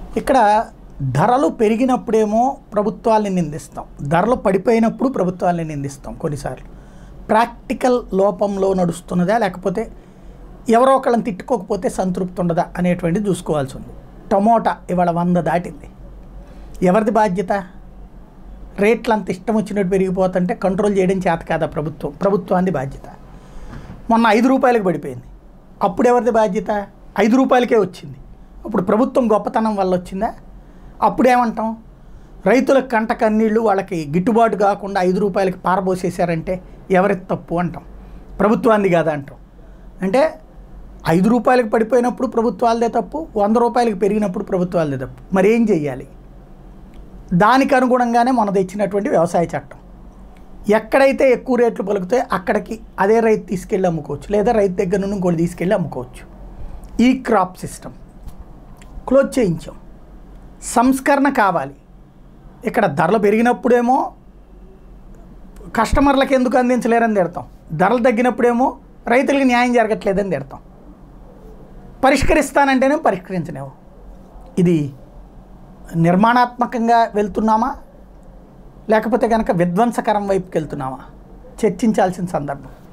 ఇక్కడ ధరలు పెరిగినప్పుడేమో ప్రభుత్వాల్ని నిందిస్తాం ధరలు పడిపోయినప్పుడు ప్రభుత్వాల్ని నిందిస్తాం కొన్నిసార్లు ప్రాక్టికల్ లోపంలో నడుస్తున్నదా లేకపోతే ఎవరో ఒకళ్ళని తిట్టుకోకపోతే సంతృప్తి ఉండదా అనేటువంటిది చూసుకోవాల్సి ఉంది టమోటా ఇవాళ వంద దాటింది ఎవరిది బాధ్యత రేట్లు అంత ఇష్టం వచ్చినట్టు పెరిగిపోతుంటే కంట్రోల్ చేయడం చేత కాదా ప్రభుత్వం ప్రభుత్వాన్ని బాధ్యత మొన్న ఐదు రూపాయలకు పడిపోయింది అప్పుడు ఎవరిది బాధ్యత ఐదు రూపాయలకే వచ్చింది అప్పుడు ప్రభుత్వం గొప్పతనం వల్ల వచ్చిందా అప్పుడేమంటాం రైతులకు కంట కన్నీళ్ళు వాళ్ళకి గిట్టుబాటు కాకుండా ఐదు రూపాయలకి పారబోసేశారంటే ఎవరిది తప్పు అంటాం ప్రభుత్వాన్ని కాదా అంటాం అంటే ఐదు రూపాయలకు పడిపోయినప్పుడు ప్రభుత్వాలదే తప్పు వంద రూపాయలకు పెరిగినప్పుడు ప్రభుత్వాలదే తప్పు మరి ఏం చెయ్యాలి దానికి అనుగుణంగానే మన తెచ్చినటువంటి వ్యవసాయ చట్టం ఎక్కడైతే ఎక్కువ రేట్లు పలుకుతాయో అక్కడికి అదే రైతు తీసుకెళ్ళి అమ్ముకోవచ్చు లేదా రైతు దగ్గర నుండి ఇంకోటి తీసుకెళ్ళి అమ్ముకోవచ్చు ఈ క్రాప్ సిస్టమ్ క్లోజ్ చేయించాం సంస్కరణ కావాలి ఇక్కడ ధరలు పెరిగినప్పుడేమో కస్టమర్లకు ఎందుకు అందించలేరని తిడతాం ధరలు తగ్గినప్పుడేమో రైతులకు న్యాయం జరగట్లేదని తిడతాం పరిష్కరిస్తానంటేనే పరిష్కరించలేవు ఇది నిర్మాణాత్మకంగా వెళ్తున్నామా లేకపోతే కనుక విధ్వంసకరం వైపుకి వెళ్తున్నామా చర్చించాల్సిన సందర్భం